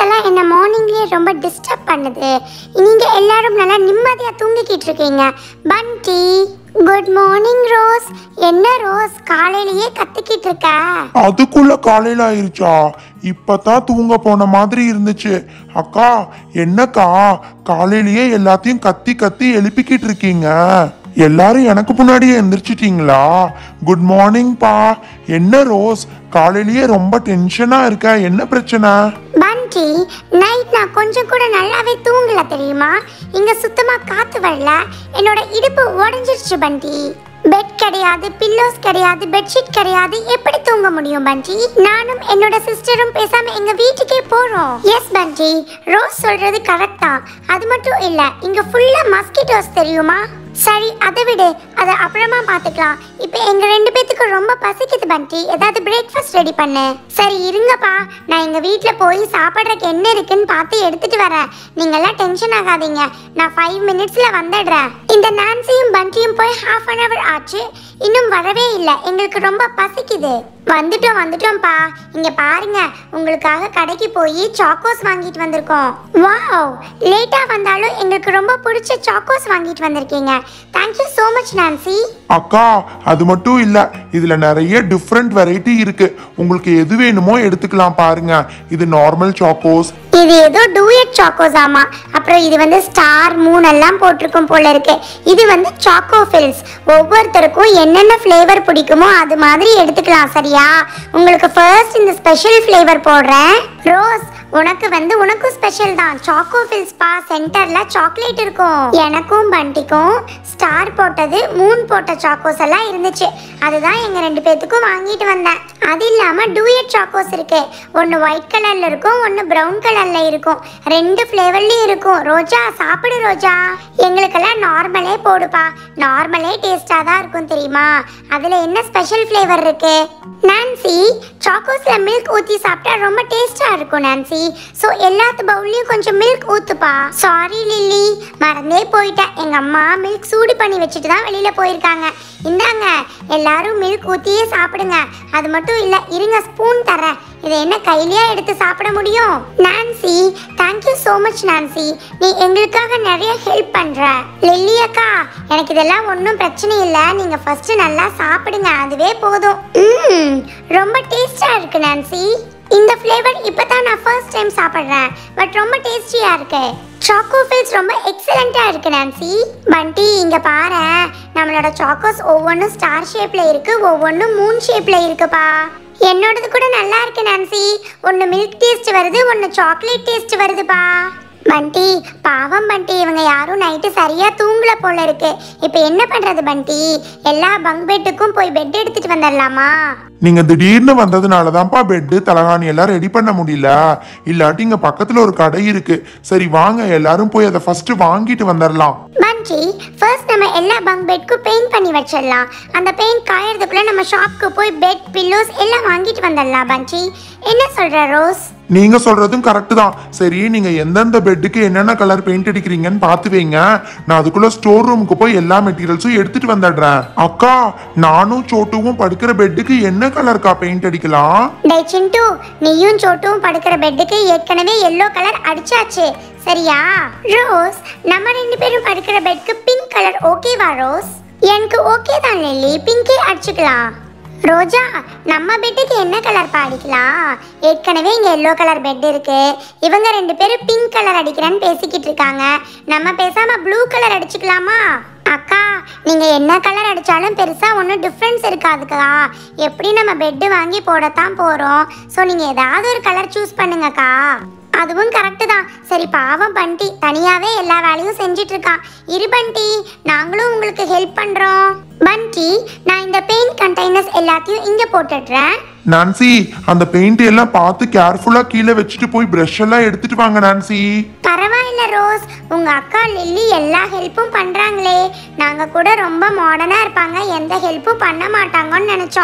எல்லாம் என்ன மார்னிங்லேயே ரொம்ப டிஸ்டர்ப் பண்ணுது நீங்க எல்லாரும் நல்லா நிம்மதியா தூங்கிக்கிட்டு இருக்கீங்க பண்டி குட் மார்னிங் ரோஸ் என்ன ரோஸ் காலையிலேயே கத்திக்கிட்டு இருக்க அதுக்குள்ள காலையில ஆயிருச்சா இப்பதான் தூங்க போன மாதிரி இருந்துச்சு அக்கா என்னக்கா காலையிலயே எல்லாத்தையும் கத்தி கத்தி எழுப்பிக்கிட்டு இருக்கீங்க எல்லாரும் எனக்கு முன்னாடியே எந்திரிச்சிட்டீங்களா குட் மார்னிங் பா என்ன ரோஸ் காலையிலயே ரொம்ப டென்ஷனா இருக்க என்ன பிரச்சனை பண்டி நைட் நான் கொஞ்சம் கூட நல்லாவே தூங்கல தெரியுமா இங்க சுத்தமா காத்து வரல என்னோட இடுப்பு உடைஞ்சிருச்சு பண்டி பெட் கிடையாது பில்லோஸ் கிடையாது பெட்ஷீட் கிடையாது எப்படி தூங்க முடியும் பண்டி நானும் என்னோட சிஸ்டரும் பேசாம எங்க வீட்டுக்கே போறோம் எஸ் பண்டி ரோஸ் சொல்றது கரெக்ட் தான் அது மட்டும் இல்ல இங்க ஃபுல்லா மஸ்கிட்டோஸ் தெரியுமா சரி அதை விடு அதை அப்புறமா பார்த்துக்கலாம் இப்போ எங்க ரெண்டு பேத்துக்கு ரொம்ப பசிக்குது பண்டி ஏதாவது பிரேக்ஃபாஸ்ட் ரெடி பண்ணு சரி இருங்கப்பா நான் எங்க வீட்டில் போய் சாப்பிட்றதுக்கு என்ன இருக்குன்னு பார்த்து எடுத்துட்டு வரேன் நீங்கெல்லாம் டென்ஷன் ஆகாதீங்க நான் ஃபைவ் மினிட்ஸ்ல வந்துடுறேன் இந்த நான்சியும் பண்டியும் போய் ஹாஃப் அன் ஹவர் ஆச்சு இன்னும் வரவே இல்லை எங்களுக்கு ரொம்ப பசிக்குது வந்துட்டோம் வந்துட்டோம்ப்பா இங்க பாருங்க உங்களுக்காக கடைக்கு போய் சாக்கோஸ் வாங்கிட்டு வந்திருக்கோம் வாவ் லேட்டா வந்தாலும் எங்களுக்கு ரொம்ப பிடிச்ச சாக்கோஸ் வாங்கிட்டு வந்திருக்கீங்க தேங்க்யூ so மச் நான்சி அக்கா அது மட்டும் இல்ல இதுல நிறைய டிஃப்ரெண்ட் வெரைட்டி இருக்கு உங்களுக்கு எது வேணுமோ எடுத்துக்கலாம் பாருங்க இது நார்மல் சாக்கோஸ் இது ஏதோ டூயட் சாக்கோஸ் ஆமா அப்புறம் இது வந்து ஸ்டார் மூன் எல்லாம் போட்டிருக்கும் போல இருக்கு இது வந்து சாக்கோ ஃபில்ஸ் ஒவ்வொருத்தருக்கும் என்னென்ன ஃப்ளேவர் பிடிக்குமோ அது மாதிரி எடுத்துக்கலாம் சரியா உங்களுக்கு ஃபர்ஸ்ட் இந்த ஸ்பெஷல் ஃப்ளேவர் போடுறேன் ரோஸ் உனக்கு வந்து உனக்கும் ஸ்பெஷல் தான் சாக்கோ ஃபில்ஸ் பா சென்டர்ல சாக்லேட் இருக்கும் எனக்கும் பண்டிக்கும் ஸ்டார் போட்டது மூன் போட்ட சாக்கோஸ் எல்லாம் இருந்துச்சு அதுதான் எங்க ரெண்டு பேத்துக்கும் வாங்கிட்டு வந்தேன் அது இல்லாம டூயட் சாக்கோஸ் இருக்கு ஒன்னு ஒயிட் கலர்ல இருக்கும் ஒன்னு பிரவுன் கலர்ல இருக்கும் ரெண்டு ஃப்ளேவர்லயும் இருக்கும் ரோஜா சாப்பிடு ரோஜா எங்களுக்கெல்லாம் நார்மலே போடுப்பா நார்மலே டேஸ்டா தான் இருக்கும் தெரியுமா அதுல என்ன ஸ்பெஷல் ஃப்ளேவர் இருக்கு நான்சி சாக்கோஸ்ல மில்க் ஊத்தி சாப்பிட்டா ரொம்ப டேஸ்டா இருக்கும் நான்சி ஸோ எல்லாத்து பவுல்லையும் கொஞ்சம் மில்க் ஊத்துப்பா சாரி லில்லி மறந்தே போயிட்டேன் எங்க அம்மா மில்க் சூடு பண்ணி வச்சுட்டு தான் வெளியில போயிருக்காங்க இந்தாங்க எல்லாரும் மில்க் ஊத்தியே சாப்பிடுங்க அது மட்டும் இல்ல இருங்க ஸ்பூன் தரேன் இதை என்ன கையிலயா எடுத்து சாப்பிட முடியும் Nancy thank you so much Nancy நீ எங்களுக்காக நிறைய ஹெல்ப் பண்ற லில்லி அக்கா எனக்கு இதெல்லாம் ஒன்றும் பிரச்சனை இல்லை நீங்க ஃபர்ஸ்ட் நல்லா சாப்பிடுங்க அதுவே போதும் ம் ரொம்ப டேஸ்டா இருக்கு நான்சி இந்த ஃப்ளேவர் இப்போ தான் நான் ஃபர்ஸ்ட் டைம் சாப்பிட்றேன் பட் ரொம்ப டேஸ்டியாக இருக்கு சாக்கோ ஃபில்ஸ் ரொம்ப எக்ஸலண்ட்டாக இருக்கு நான்சி பண்டி இங்கே பாரு நம்மளோட சாக்கோஸ் ஒவ்வொன்றும் ஸ்டார் ஷேப்பில் இருக்கு ஒவ்வொன்றும் மூன் ஷேப்பில் இருக்குப்பா என்னோடது கூட நல்லா இருக்கு நான்சி ஒன்று மில்க் டேஸ்ட் வருது ஒன்று சாக்லேட் டேஸ்ட் வருதுப்பா பண்டி பாவம் பண்டி இவங்க யாரும் நைட்டு சரியா தூங்கல போல இருக்கு இப்போ என்ன பண்றது பண்டி எல்லா பங்க் பெட்டுக்கும் போய் பெட் எடுத்துட்டு வந்துடலாமா நீங்க திடீர்னு வந்ததுனால தான்ப்பா பெட்டு தலகாணி எல்லாம் ரெடி பண்ண முடியல இல்லாட்டி இங்க பக்கத்துல ஒரு கடை இருக்கு சரி வாங்க எல்லாரும் போய் அதை ஃபர்ஸ்ட் வாங்கிட்டு வந்துடலாம் பண்டி ஃபர்ஸ்ட் நம்ம எல்லா பங்க் பெட்க்கும் பெயிண்ட் பண்ணி வச்சிடலாம் அந்த பெயிண்ட் காயறதுக்குள்ள நம்ம ஷாப்க்கு போய் பெட் பில்லோஸ் எல்லாம் வாங்கிட்டு வந்துடலாம் பண்டி என்ன சொல்ற ரோஸ் நீங்க சொல்றதும் கரெக்ட் தான் சரி நீங்க எந்தெந்த பெட்டுக்கு என்னென்ன கலர் பெயிண்ட் அடிக்கிறீங்கன்னு பார்த்து வைங்க நான் அதுக்குள்ள ஸ்டோர் ரூமுக்கு போய் எல்லா மெட்டீரியல்ஸும் எடுத்துட்டு வந்துடுறேன் அக்கா நானும் சோட்டுவும் படுக்கிற பெட்டுக்கு என்ன கலர்க்கா பெயிண்ட் அடிக்கலாம் டே சிண்டு நீயும் சோட்டும் படுக்கிற பெட்டுக்கு ஏற்கனவே எல்லோ கலர் அடிச்சாச்சு சரியா ரோஸ் நம்ம ரெண்டு பேரும் படுக்கிற பெட்க்கு பிங்க் கலர் ஓகேவா ரோஸ் எனக்கு ஓகே தான் லில்லி பிங்கே அடிச்சுக்கலாம் ரோஜா நம்ம பெட்டுக்கு என்ன கலர் அடிக்கலாம் ஏற்கனவே இங்க எல்லோ கலர் பெட் இருக்கு இவங்க ரெண்டு பேரும் பிங்க் கலர் அடிக்கிறேன்னு பேசிக்கிட்டு இருக்காங்க நம்ம பேசாம ப்ளூ கலர் அடிச்சுக்கலாமா அக்கா நீங்க என்ன கலர் அடிச்சாலும் பெருசா ஒன்றும் டிஃப்ரென்ஸ் இருக்காதுக்கா எப்படி நம்ம பெட்டு வாங்கி போடத்தான் போறோம் ஸோ நீங்க ஏதாவது ஒரு கலர் சூஸ் பண்ணுங்கக்கா அதுவும் கரெக்டு தான் சரி பாவம் பண்டி தனியாவே எல்லா வேலையும் செஞ்சிட்டு இருக்கான் இரு பண்டி நாங்களும் உங்களுக்கு ஹெல்ப் பண்றோம் பண்டி நான் இந்த பெயிண்ட் கண்டெய்னர்ஸ் எல்லாத்தையும் இங்க போட்டுடுறேன் நான்சி அந்த பெயிண்ட் எல்லாம் பார்த்து கேர்ஃபுல்லா கீழே வச்சுட்டு போய் பிரஷ் எல்லாம் எடுத்துட்டு வாங்க நான்சி பரவாயில்ல ரோஸ் உங்க அக்கா லில்லி எல்லா ஹெல்ப்பும் பண்றாங்களே நாங்க கூட ரொம்ப மாடர்னா இருப்பாங்க எந்த ஹெல்ப்பும் பண்ண மாட்டாங்கன்னு நினைச்சோம்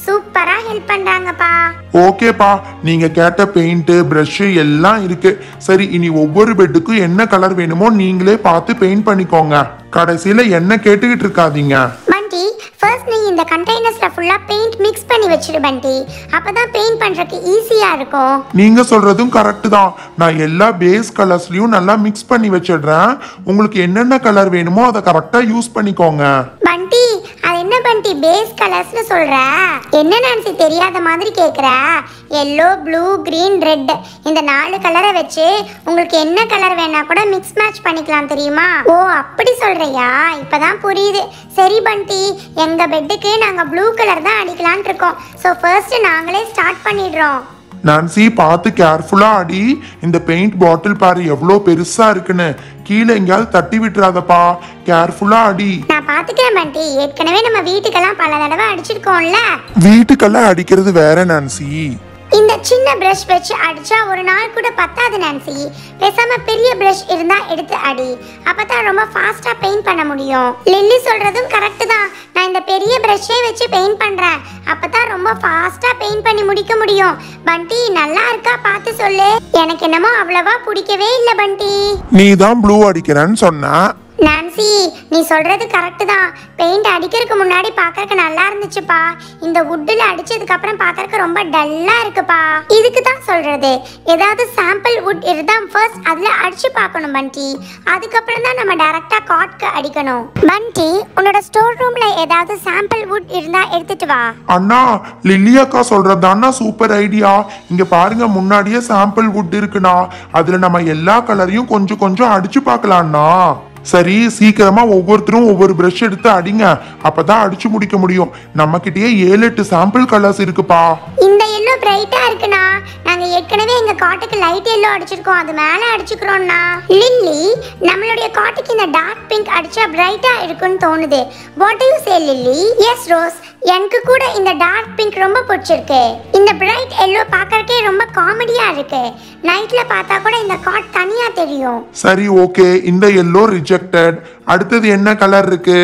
சூப்பரா ஹெல்ப் பண்றாங்கப்பா ஓகேப்பா நீங்க கேட்ட பெயிண்ட் பிரஷ் எல்லாம் இருக்கு சரி இனி ஒவ்வொரு பெட்டுக்கும் என்ன கலர் வேணுமோ நீங்களே பார்த்து பெயிண்ட் பண்ணிக்கோங்க கடைசியில என்ன கேட்டுக்கிட்டு இருக்காதீங்க பண்டி ஃபர்ஸ்ட் நீ இந்த கண்டெய்னர்ஸ்ல ஃபுல்லா பெயிண்ட் மிக்ஸ் பண்ணி வச்சிடு பண்டி அப்பதான் பெயிண்ட் பண்றதுக்கு ஈஸியா இருக்கும் நீங்க சொல்றதும் கரெக்ட் தான் நான் எல்லா பேஸ் கலர்ஸ்லயும் நல்லா மிக்ஸ் பண்ணி வச்சிடுறேன் உங்களுக்கு என்னென்ன கலர் வேணுமோ அதை கரெக்டா யூஸ் பண்ணிக்கோங்க பண்டி அது என்ன பண்டி பேஸ் கலர்ஸ்னு சொல்ற என்ன நான்சி தெரியாத மாதிரி கேக்குற எல்லோ ப்ளூ green ரெட் இந்த நாலு கலரை வச்சு உங்களுக்கு என்ன கலர் வேணா கூட மிக்ஸ் மேட்ச் பண்ணிக்கலாம் தெரியுமா ஓ அப்படி சொல்றியா இப்பதான் புரியுது சரி பண்டி எங்க பெட்டுக்கு நாங்க ப்ளூ கலர் தான் அடிக்கலாம்னு இருக்கோம் ஸோ ஃபர்ஸ்ட் நாங்களே ஸ்டார்ட் பண்ணிடுறோம் நான்சி பார்த்து கேர்ஃபுல்லா அடி இந்த பெயிண்ட் பாட்டில் பாரு எவ்வளோ பெருசா இருக்குன்னு கீழே எங்கேயாவது தட்டி விட்டுறாதப்பா கேர்ஃபுல்லா அடி நான் பாத்துக்கிறேன் பண்டி ஏற்கனவே நம்ம வீட்டுக்கெல்லாம் பல தடவை அடிச்சிருக்கோம்ல வீட்டுக்கெல்லாம் அடிக்கிறது வேற நான்சி இந்த சின்ன பிரஷ் வச்சு அடிச்சா ஒரு நாள் கூட பத்தாது நான்சி பேசாம பெரிய பிரஷ் இருந்தா எடுத்து அடி அப்பதான் ரொம்ப ஃபாஸ்டா பெயிண்ட் பண்ண முடியும் லில்லி சொல்றதும் கரெக்ட் தான் நான் இந்த பெரிய பிரஷ்ஷே வச்சு பெயிண்ட் பண்றேன் அப்பதான் ரொம்ப ஃபாஸ்டா பெயிண்ட் பண்ணி முடிக்க முடியும் பண்டி நல்லா இருக்கா பார்த்து சொல்லு எனக்கு என்னமோ அவ்வளவா பிடிக்கவே இல்லை பண்டி நீ தான் ப்ளூ அடிக்கிறேன்னு சொன்ன நான்சி நீ சொல்றது கரெக்ட் தான் பெயிண்ட் அடிக்கிறதுக்கு முன்னாடி பார்க்கறதுக்கு நல்லா இருந்துச்சுப்பா இந்த வுட்டில் அடிச்சதுக்கு அப்புறம் பார்க்கறதுக்கு ரொம்ப டல்லா இருக்குப்பா இதுக்கு தான் சொல்றது ஏதாவது சாம்பிள் வுட் இருந்தா ஃபர்ஸ்ட் அதுல அடிச்சு பார்க்கணும் பண்டி அதுக்கப்புறம் தான் நம்ம டைரக்டா காட்க்கு அடிக்கணும் பண்டி உன்னோட ஸ்டோர் ரூம்ல ஏதாவது சாம்பிள் வுட் இருந்தா எடுத்துட்டு வா அண்ணா லில்லி அக்கா சொல்றது சூப்பர் ஐடியா இங்க பாருங்க முன்னாடியே சாம்பிள் வுட் இருக்குண்ணா அதுல நம்ம எல்லா கலரையும் கொஞ்சம் கொஞ்சம் அடிச்சு பார்க்கலாம்ண்ணா சரி சீக்கிரமா ஒவ்வொருத்தரும் ஒவ்வொரு பிரஷ் எடுத்து அடிங்க அப்பதான் அடிச்சு முடிக்க முடியும் நம்ம கிட்டயே ஏழு எட்டு சாம்பிள் கலர்ஸ் இருக்குப்பா இந்த எல்லோ பிரைட்டா இருக்குண்ணா நாங்க ஏற்கனவே எங்க காட்டுக்கு லைட் எல்லோ அடிச்சிருக்கோம் அது மேல அடிச்சுக்கிறோம்னா லில்லி நம்மளுடைய காட்டுக்கு இந்த டார்க் பிங்க் அடிச்சா பிரைட்டா இருக்கும்னு தோணுது what you say Lily yes Rose எனக்கு கூட இந்த டார்க் பிங்க் ரொம்ப பிடிச்சிருக்கு இந்த பிரைட் எல்லோ பார்க்கறக்கே ரொம்ப காமெடியா இருக்கு நைட்ல பார்த்தா கூட இந்த காட் தனியா தெரியும் சரி ஓகே இந்த எல்லோ ரிஜெக்டட் அடுத்தது என்ன கலர் இருக்கு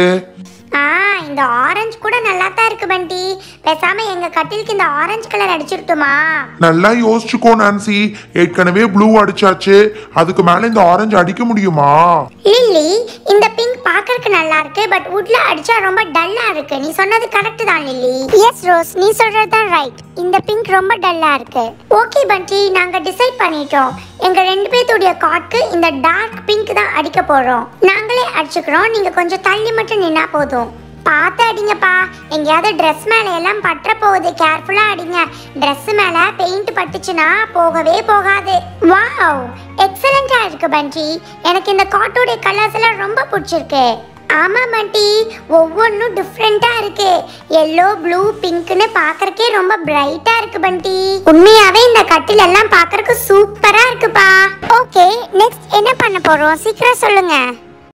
ஆ இந்த ஆரஞ்சு கூட நல்லா தான் இருக்கு பண்டி பேசாம எங்க கட்டிலுக்கு இந்த ஆரஞ்சு கலர் அடிச்சிருட்டுமா நல்லா யோசிச்சுக்கோ நான்சி ஏற்கனவே ப்ளூ அடிச்சாச்சு அதுக்கு மேல இந்த ஆரஞ்சு அடிக்க முடியுமா லில்லி இந்த பிங்க் பார்க்கறதுக்கு நல்லா இருக்கு பட் வுட்ல அடிச்சா ரொம்ப டல்லா இருக்கு நீ சொன்னது கரெக்ட் தான் லில்லி எஸ் ரோஸ் நீ சொல்றது தான் ரைட் இந்த பிங்க் ரொம்ப டல்லா இருக்கு ஓகே பண்டி நாங்க டிசைட் பண்ணிட்டோம் எங்க ரெண்டு பேர்த்துடைய காட்க்கு இந்த டார்க் பிங்க் தான் அடிக்க போறோம் நாங்களே அடிச்சுக்கிறோம் நீங்க கொஞ்சம் தள்ளி மட்டும் நின்னா போதும் பார்த்து அடிங்கப்பா எங்கேயாவது ட்ரெஸ் மேல எல்லாம் பற்ற போகுது கேர்ஃபுல்லா அடிங்க Dress மேல பெயிண்ட் பட்டுச்சுன்னா போகவே போகாது வாவ் எக்ஸலண்டா இருக்கு பண்டி எனக்கு இந்த காட்டோட கலர்ஸ் எல்லாம் ரொம்ப பிடிச்சிருக்கு ஆமா பண்டி ஒவ்வொன்றும் டிஃப்ரெண்டா இருக்கு எல்லோ ப்ளூ பிங்க்னு பார்க்கறக்கே ரொம்ப பிரைட்டா இருக்கு பண்டி உண்மையாவே இந்த கட்டில் எல்லாம் பார்க்கறதுக்கு சூப்பரா இருக்குப்பா ஓகே நெக்ஸ்ட் என்ன பண்ண போறோம் சீக்கிரம் சொல்லுங்க